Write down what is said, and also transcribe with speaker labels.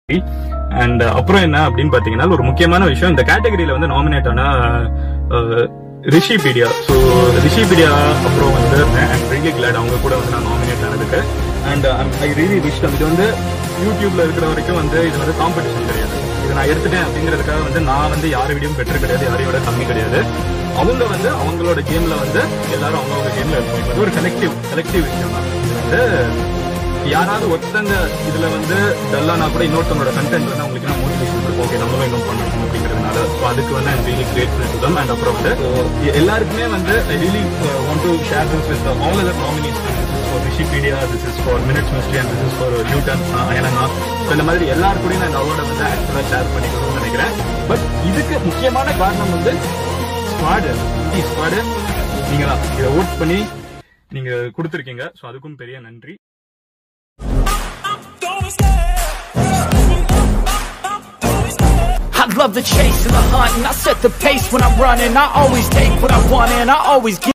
Speaker 1: And அப்புறம் என்ன அப்படின்னு பாத்தீங்கன்னா ஒரு முக்கியமான விஷயம் இந்த கேட்டகரியில வந்து நாமினேட் ஆன ரிஷிபீடியா ஸோ ரிஷிபீடியா அப்புறம் வந்து ஐம் ரியலி கிளாட் அவங்க கூட வந்து நான் நாமினேட் ஆனதுக்கு அண்ட் ஐ ரியலி விஷ் இது வந்து யூடியூப்ல இருக்கிற வரைக்கும் வந்து இது வந்து காம்படிஷன் கிடையாது இது நான் எடுத்துட்டேன் அப்படிங்கிறதுக்காக வந்து நான் வந்து யார் வீடியும் பெற்று கிடையாது யாரையோட கம்மி கிடையாது அவங்க வந்து அவங்களோட கேம்ல வந்து எல்லாரும் அவங்களோட கேம்ல இருக்கும் இது வந்து ஒரு கலெக்டிவ் கலெக்டிவ் விஷயம் தான் இது வந்து யாராவது ஒருத்தங்க இதுல வந்து டல்லானா கூட இன்னொருத்தவங்களோட கண்டென்ட் வந்து அவங்களுக்கு நான் மோட்டிவேஷன் இருக்கும் ஓகே நம்மளும் இன்னும் பண்ணணும் அப்படிங்கிறதுனால ஸோ அதுக்கு வந்து I'm really grateful to them and அப்புறம் வந்து எ- எல்லாருக்குமே வந்து I really want to share this with all other nominees for Rishipedia this is for minutes mystery and this is for Newton அயலனா ஸோ இந்த மாதிரி எல்லாரு கூடயும் நான் இந்த அவார்டை வந்து ஆக்சுவலாக ஷேர் பண்ணிக்கணும்னு நினைக்கிறேன் பட் இதுக்கு முக்கியமான காரணம் வந்து ஸ்குவாடு ஸ்குவாடு நீங்க தான் இதை ஓட் பண்ணி நீங்க கொடுத்துருக்கீங்க ஸோ அதுக்கும் பெரிய நன்றி
Speaker 2: I love the chase and the hunt, and I set the pace when I'm running. I always take what I want, and I always give.